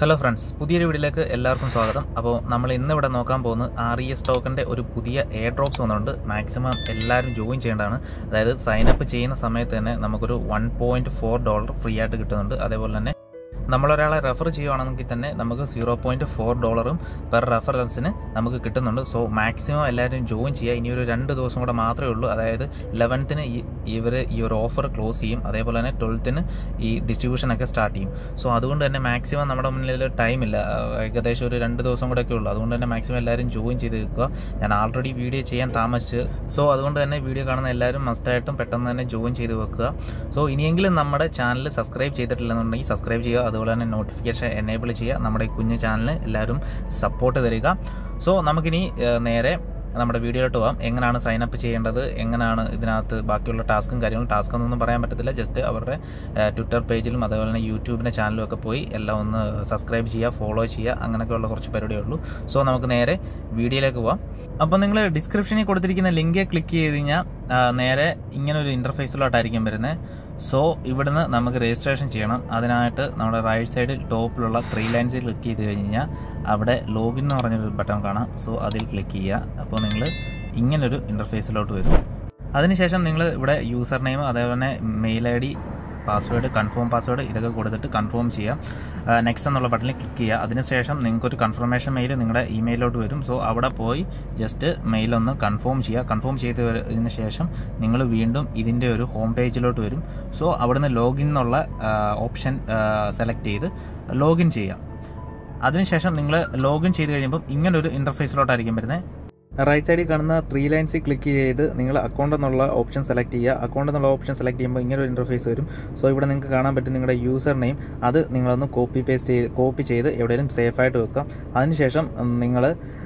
hello friends പുതിയൊരു വീഡിയോയിലേക്ക് എല്ലാവർക്കും സ്വാഗതം അപ്പോൾ നമ്മൾ ഇന്ന് ഇവിടെ നോക്കാൻ പോകുന്നത് ആർ ഇ എസ് ടോക്കൻ്റെ ഒരു പുതിയ എയർ ഡ്രോപ്സ് വന്നിട്ടുണ്ട് മാക്സിമം എല്ലാവരും ജോയിൻ ചെയ്യേണ്ടതാണ് അതായത് സൈൻ അപ്പ് ചെയ്യുന്ന സമയത്ത് തന്നെ നമുക്കൊരു one point four dollar free ആയിട്ട് കിട്ടുന്നുണ്ട് അതേപോലെ തന്നെ നമ്മളൊരാളെ റെഫർ ചെയ്യുവാണെങ്കിൽ തന്നെ നമുക്ക് സീറോ പോയിൻറ്റ് ഫോർ ഡോളറും പെർ റെഫറൻസിന് നമുക്ക് കിട്ടുന്നുണ്ട് സോ മാക്സിമം എല്ലാവരും ജോയിൻ ചെയ്യുക ഇനി ഒരു രണ്ട് ദിവസം കൂടെ മാത്രമേ ഉള്ളൂ അതായത് ലെവൻത്തിന് ഇവർ ഈ ഒരു ഓഫർ ക്ലോസ് ചെയ്യും അതേപോലെ തന്നെ ട്വൽത്തിന് ഈ ഡിസ്ട്രിബ്യൂഷനൊക്കെ സ്റ്റാർട്ട് ചെയ്യും സോ അതുകൊണ്ട് തന്നെ മാക്സിമം നമ്മുടെ മുന്നിൽ ടൈമില്ല ഏകദേശം ഒരു രണ്ട് ദിവസം കൂടെയൊക്കെ ഉള്ളൂ അതുകൊണ്ട് തന്നെ മാക്സിമം എല്ലാവരും ജോയിൻ ചെയ്ത് വെക്കുക ഞാൻ ആൾറെഡി വീഡിയോ ചെയ്യാൻ താമസിച്ച് സോ അതുകൊണ്ട് തന്നെ വീഡിയോ കാണുന്ന എല്ലാവരും മസ്റ്റായിട്ടും പെട്ടെന്ന് തന്നെ ജോയിൻ ചെയ്ത് വെക്കുക സോ ഇനിയെങ്കിലും നമ്മുടെ ചാനൽ സബ്സ്ക്രൈബ് ചെയ്തിട്ടില്ലെന്നുണ്ടെങ്കിൽ സബ്സ്ക്രൈബ് ചെയ്യുക അതുപോലെ തന്നെ നോട്ടിഫിക്കേഷൻ എനേബിൾ ചെയ്യുക നമ്മുടെ ഈ കുഞ്ഞു ചാനലിന് എല്ലാവരും സപ്പോർട്ട് തരിക സോ നമുക്കിനി ഏഹ്, നേരെ നമ്മുടെ വീഡിയോയിലോട്ട് പോകാം എങ്ങനെയാണ് സൈൻ അപ്പ് ചെയ്യേണ്ടത് എങ്ങനെയാണ് ഇതിനകത്ത് ബാക്കിയുള്ള ടാസ്കും കാര്യങ്ങളും ടാസ്ക് എന്നൊന്നും പറയാൻ പറ്റത്തില്ല ജസ്റ്റ് അവരുടെ ട്വിറ്റർ പേജിലും അതേപോലെ തന്നെ യൂട്യൂബിൻ്റെ ചാനലും ഒക്കെ പോയി എല്ലാം ഒന്ന് സബ്സ്ക്രൈബ് ചെയ്യുക ഫോളോ ചെയ്യുക അങ്ങനെയൊക്കെയുള്ള കുറച്ച് പരിപാടിയേ ഉള്ളൂ സോ നമുക്ക് നേരെ വീഡിയോയിലേക്ക് പോവാം അപ്പോൾ നിങ്ങൾ ഡിസ്ക്രിപ്ഷനിൽ കൊടുത്തിരിക്കുന്ന ലിങ്ക് ക്ലിക്ക് ചെയ്ത് കഴിഞ്ഞാൽ ആ, നേരെ ഇങ്ങനെ ഒരു ഇൻ്റർഫേസിലോട്ടായിരിക്കും വരുന്നത് സോ ഇവിടുന്ന് നമുക്ക് രജിസ്ട്രേഷൻ ചെയ്യണം അതിനായിട്ട് നമ്മുടെ റൈറ്റ് സൈഡിൽ ടോപ്പിലുള്ള ത്രീ ലൈൻസിൽ ക്ലിക്ക് ചെയ്ത് കഴിഞ്ഞാൽ അവിടെ ലോഗിൻ എന്ന് പറഞ്ഞൊരു ബട്ടൺ കാണാം സോ അതിൽ ക്ലിക്ക് ചെയ്യുക അപ്പോൾ നിങ്ങൾ ഇങ്ങനൊരു ഇൻ്റർഫേസിലോട്ട് വരും അതിനുശേഷം നിങ്ങൾ ഇവിടെ യൂസർ നെയിം അതേപോലെ തന്നെ mail I D password confirm password ഇതൊക്കെ കൊടുത്തിട്ട് കൺഫേം ചെയ്യുക നെക്സ്റ്റ് എന്നുള്ള ബട്ടണിൽ ക്ലിക്ക് ചെയ്യുക അതിനുശേഷം നിങ്ങൾക്കൊരു കൺഫർമേഷൻ മെയിൽ നിങ്ങളുടെ ഇമെയിലോട്ട് വരും സോ അവിടെ പോയി ജസ്റ്റ് മെയിൽ ഒന്ന് കൺഫേം ചെയ്യുക കൺഫേം ചെയ്തതിന് ശേഷം നിങ്ങൾ വീണ്ടും ഇതിൻ്റെ ഒരു ഹോം പേജിലോട്ട് വരും സോ അവിടുന്ന് ലോഗിൻ എന്നുള്ള ഓപ്ഷൻ സെലക്ട് ചെയ്ത് ലോഗിൻ ചെയ്യുക അതിനുശേഷം നിങ്ങൾ ലോഗിൻ ചെയ്ത് കഴിയുമ്പോൾ ഇങ്ങനൊരു ഇൻ്റർഫേസിലോട്ടായിരിക്കും വരുന്നത് റൈറ്റ് സൈഡിൽ കാണുന്ന ത്രീ ലൈൻസിൽ ക്ലിക്ക് ചെയ്ത് നിങ്ങൾ അക്കൗണ്ട് എന്നുള്ള ഓപ്ഷൻ സെലക്ട് ചെയ്യുക അക്കൗണ്ട് എന്നുള്ള ഓപ്ഷൻ സെലക്ട് ചെയ്യുമ്പോൾ ഇങ്ങനെ ഒരു ഇൻ്റർഫേസ് വരും സോ ഇവിടെ നിങ്ങൾക്ക് കാണാൻ പറ്റും നിങ്ങളുടെ യൂസർ നെയിം അത് നിങ്ങളൊന്ന് കോപ്പി പേസ്റ്റ് ചെയ്ത് കോപ്പി ചെയ്ത് എവിടെയെങ്കിലും സേഫ് ആയിട്ട് വെക്കാം അതിനുശേഷം നിങ്ങൾ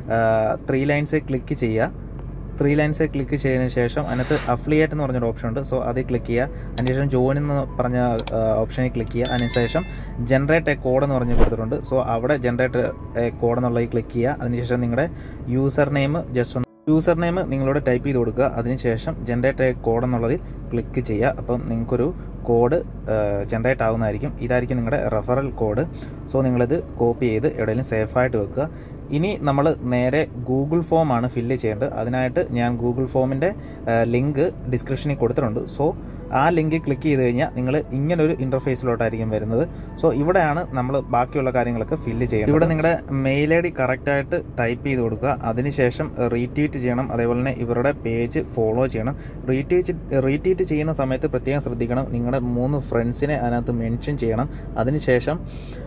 ത്രീ ലൈൻസ് ക്ലിക്ക് ചെയ്യുക ത്രീ ലൈൻസ് ക്ലിക്ക് ചെയ്തതിന് ശേഷം അതിനകത്ത് അഫ്ലിയേറ്റ് എന്ന് പറഞ്ഞൊരു ഓപ്ഷൻ ഉണ്ട് സോ അതിൽ ക്ലിക്ക് ചെയ്യുക അതിനുശേഷം ജോയിൻ എന്ന് പറഞ്ഞ ഓപ്ഷനിൽ ക്ലിക്ക് ചെയ്യുക അതിനുശേഷം ജനറേറ്റ് എ കോഡ് എന്ന് പറഞ്ഞ് കൊടുത്തിട്ടുണ്ട് സോ അവിടെ ജനറേറ്റ് എ കോഡ് എന്നുള്ളതിൽ ക്ലിക്ക് ചെയ്യുക അതിനുശേഷം നിങ്ങളുടെ യൂസർ നെയിം ജസ്റ്റ് ഒന്ന് യൂസർ നെയിം നിങ്ങളോട് ടൈപ്പ് ചെയ്ത് കൊടുക്കുക അതിനുശേഷം ജനറേറ്റ് എ കോഡ് എന്നുള്ളതിൽ ക്ലിക്ക് ചെയ്യുക അപ്പം നിങ്ങൾക്കൊരു കോഡ് ജനറേറ്റ് ആവുന്നതായിരിക്കും ഇതായിരിക്കും നിങ്ങളുടെ റെഫറൽ കോഡ് സോ നിങ്ങളിത് കോപ്പി ചെയ്ത് എവിടെയെങ്കിലും സേഫായിട്ട് വെക്കുക ഇനി നമ്മൾ നേരെ ഗൂഗിൾ ഫോം ആണ് ഫില്ല് ചെയ്യേണ്ടത് അതിനായിട്ട് ഞാൻ ഗൂഗിൾ ഫോമിൻ്റെ ലിങ്ക് ഡിസ്ക്രിപ്ഷനിൽ കൊടുത്തിട്ടുണ്ട് സോ ആ ലിങ്ക് ക്ലിക്ക് ചെയ്ത് കഴിഞ്ഞാൽ നിങ്ങൾ ഇങ്ങനൊരു ഇൻ്റർഫേസിലോട്ടായിരിക്കും വരുന്നത് സോ ഇവിടെയാണ് നമ്മൾ ബാക്കിയുള്ള കാര്യങ്ങളൊക്കെ ഫില്ല് ചെയ്യുന്നത് ഇവിടെ നിങ്ങളുടെ മെയിൽ ഐ ഡി കറക്റ്റായിട്ട് ടൈപ്പ് ചെയ്ത് കൊടുക്കുക അതിനുശേഷം റീട്വീറ്റ് ചെയ്യണം അതേപോലെ തന്നെ ഇവരുടെ പേജ് ഫോളോ ചെയ്യണം റീട്വീറ്റ് റീട്വീറ്റ് ചെയ്യുന്ന സമയത്ത് പ്രത്യേകം ശ്രദ്ധിക്കണം നിങ്ങളുടെ മൂന്ന് ഫ്രണ്ട്സിനെ അതിനകത്ത് മെൻഷൻ ചെയ്യണം അതിനുശേഷം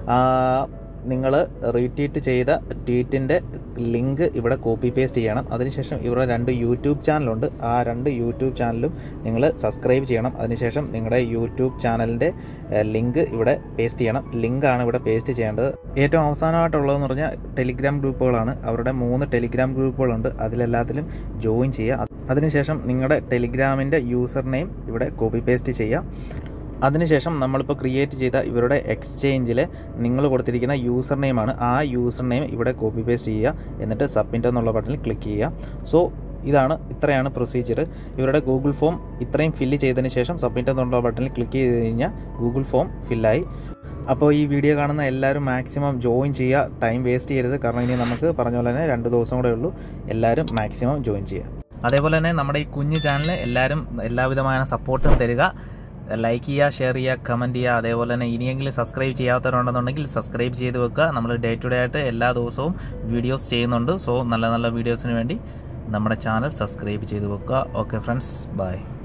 നിങ്ങൾ റീട്വീറ്റ് ചെയ്ത ട്വീറ്റിൻ്റെ ലിങ്ക് ഇവിടെ കോപ്പി പേസ്റ്റ് ചെയ്യണം അതിനുശേഷം ഇവരുടെ രണ്ട് യൂട്യൂബ് ചാനലുണ്ട് ആ രണ്ട് യൂട്യൂബ് ചാനലും നിങ്ങൾ സബ്സ്ക്രൈബ് ചെയ്യണം അതിനുശേഷം നിങ്ങളുടെ യൂട്യൂബ് ചാനലിൻ്റെ ലിങ്ക് ഇവിടെ പേസ്റ്റ് ചെയ്യണം ലിങ്കാണ് ഇവിടെ പേസ്റ്റ് ചെയ്യേണ്ടത് ഏറ്റവും അവസാനമായിട്ടുള്ളതെന്ന് പറഞ്ഞാൽ ടെലിഗ്രാം ഗ്രൂപ്പുകളാണ് അവരുടെ മൂന്ന് ടെലിഗ്രാം ഗ്രൂപ്പുകളുണ്ട് അതിലെല്ലാത്തിലും ജോയിൻ ചെയ്യുക അതിനുശേഷം നിങ്ങളുടെ ടെലിഗ്രാമിൻ്റെ യൂസർ നെയിം ഇവിടെ കോപ്പി പേസ്റ്റ് ചെയ്യുക അതിനുശേഷം നമ്മളിപ്പോൾ ക്രിയേറ്റ് ചെയ്ത ഇവരുടെ എക്സ്ചേഞ്ചിൽ നിങ്ങൾ കൊടുത്തിരിക്കുന്ന യൂസർ നെയിമാണ് ആ യൂസർ നെയിം ഇവിടെ കോപ്പി പേസ്റ്റ് ചെയ്യുക എന്നിട്ട് സബ്മിറ്റ് എന്നുള്ള ബട്ടണിൽ ക്ലിക്ക് ചെയ്യുക സോ ഇതാണ് ഇത്രയാണ് പ്രൊസീജിയർ ഇവരുടെ ഗൂഗിൾ ഫോം ഇത്രയും ഫില്ല് ചെയ്തതിന് ശേഷം സബ്മിറ്റ് എന്നുള്ള ബട്ടണിൽ ക്ലിക്ക് ചെയ്ത് കഴിഞ്ഞാൽ ഗൂഗിൾ ഫോം ഫില്ലായി അപ്പോൾ ഈ വീഡിയോ കാണുന്ന എല്ലാവരും മാക്സിമം ജോയിൻ ചെയ്യുക ടൈം വേസ്റ്റ് ചെയ്യരുത് കാരണം ഇനി നമുക്ക് പറഞ്ഞ പോലെ തന്നെ രണ്ട് ദിവസം കൂടെ ഉള്ളൂ എല്ലാവരും മാക്സിമം ജോയിൻ ചെയ്യുക അതേപോലെ തന്നെ നമ്മുടെ ഈ കുഞ്ഞു ചാനൽ എല്ലാവരും എല്ലാവിധമായ സപ്പോർട്ടും തരിക ലൈക്ക് ചെയ്യുക ഷെയർ ചെയ്യുക കമൻറ്റ് ചെയ്യുക അതേപോലെ തന്നെ ഇനിയെങ്കിലും സബ്സ്ക്രൈബ് ചെയ്യാത്തവരുണ്ടെന്നുണ്ടെങ്കിൽ സബ്സ്ക്രൈബ് ചെയ്ത് വെക്കുക നമ്മൾ ഡേ ടു ഡേ ആയിട്ട് എല്ലാ ദിവസവും വീഡിയോസ് ചെയ്യുന്നുണ്ട് സോ നല്ല നല്ല വീഡിയോസിന് വേണ്ടി നമ്മുടെ ചാനൽ സബ്സ്ക്രൈബ് ചെയ്ത് വെക്കുക ഓക്കെ ഫ്രണ്ട്സ് ബൈ